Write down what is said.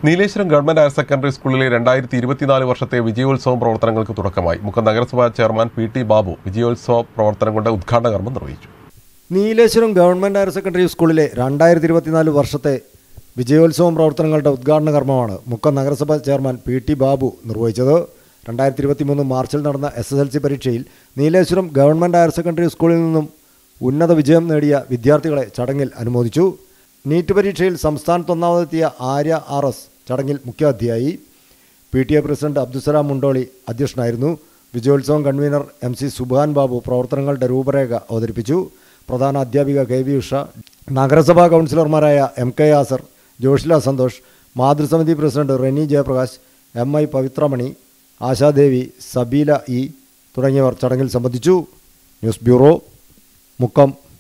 Nileshwaram government higher secondary സ്കൂളിലെ രണ്ടായിരത്തി ഇരുപത്തിനാല് വർഷത്തെ വിജയോത്സവം പ്രവർത്തനങ്ങൾക്ക് തുടക്കമായി മുക്കം നഗരസഭാ ചെയർമാൻ പി ടി ബാബു വിജയോത്സവ പ്രവർത്തനങ്ങളുടെ ഉദ്ഘാടന കർമ്മം നിർവഹിച്ചു നീലേശ്വരം ഗവൺമെൻറ് ഹയർ സെക്കൻഡറി സ്കൂളിലെ രണ്ടായിരത്തി ഇരുപത്തിനാല് വർഷത്തെ വിജയോത്സവം പ്രവർത്തനങ്ങളുടെ ഉദ്ഘാടന കർമ്മമാണ് മുക്കം നഗരസഭ ചെയർമാൻ പി ടി ബാബു നിർവഹിച്ചത് രണ്ടായിരത്തി ഇരുപത്തി മൂന്ന് മാർച്ചിൽ നടന്ന എസ് എസ് എൽ സി പരീക്ഷയിൽ നീലേശ്വരം ഗവൺമെൻറ് ഹയർ സെക്കൻഡറി സ്കൂളിൽ നിന്നും ഉന്നത വിജയം നേടിയ വിദ്യാർത്ഥികളെ ചടങ്ങിൽ അനുമോദിച്ചു നീറ്റ് പരീക്ഷയിൽ സംസ്ഥാനത്ത് ഒന്നാമതെത്തിയ ആര്യ ആർ എസ് ചടങ്ങിൽ മുഖ്യാതിഥിയായി P T A president Abdussalam Mundoli അധ്യക്ഷനായിരുന്നു വിജയോത്സവം കൺവീനർ എം സി സുബാൻ ബാബു പ്രവർത്തനങ്ങളുടെ രൂപരേഖ അവതരിപ്പിച്ചു പ്രധാന അധ്യാപിക കെ വി ഉഷ നഗരസഭാ കൗൺസിലർമാരായ എം കെ യാസർ ജോഷില സന്തോഷ് മാതൃസമിതി president Reni Jayaprakash M I Pavithramani Ashadevi Sabeela E തുടങ്ങിയവർ ചടങ്ങിൽ സംബന്ധിച്ചു ന്യൂസ് ബ്യൂറോ മുക്കം